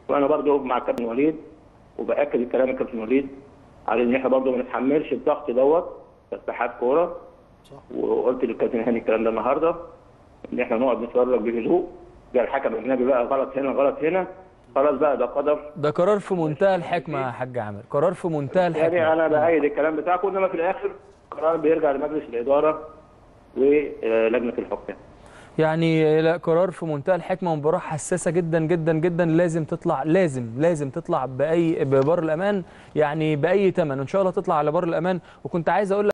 وانا برضو مع كابتن وليد وباكد الكلام الكابتن وليد على ان احنا برضو ما نتحملش الضغط دوت كاتحاد كوره وقلت للكابتن هاني الكلام ده النهارده ان احنا نقعد نتفرج بهدوء ده الحكم الاجنبي بقى غلط هنا غلط هنا خلاص بقى ده قدر ده قرار في منتهى الحكمه يا حاج عامر قرار في منتهى الحكمه يعني انا بايد الكلام بتاعكم انما في الاخر قرار بيرجع لمجلس الاداره ولجنه الحكام يعني لا قرار في منتهى الحكمه ومباراه حساسه جدا جدا جدا لازم تطلع لازم لازم تطلع باي ببر الامان يعني باي ثمن ان شاء الله تطلع على بر الامان وكنت عايز اقول لك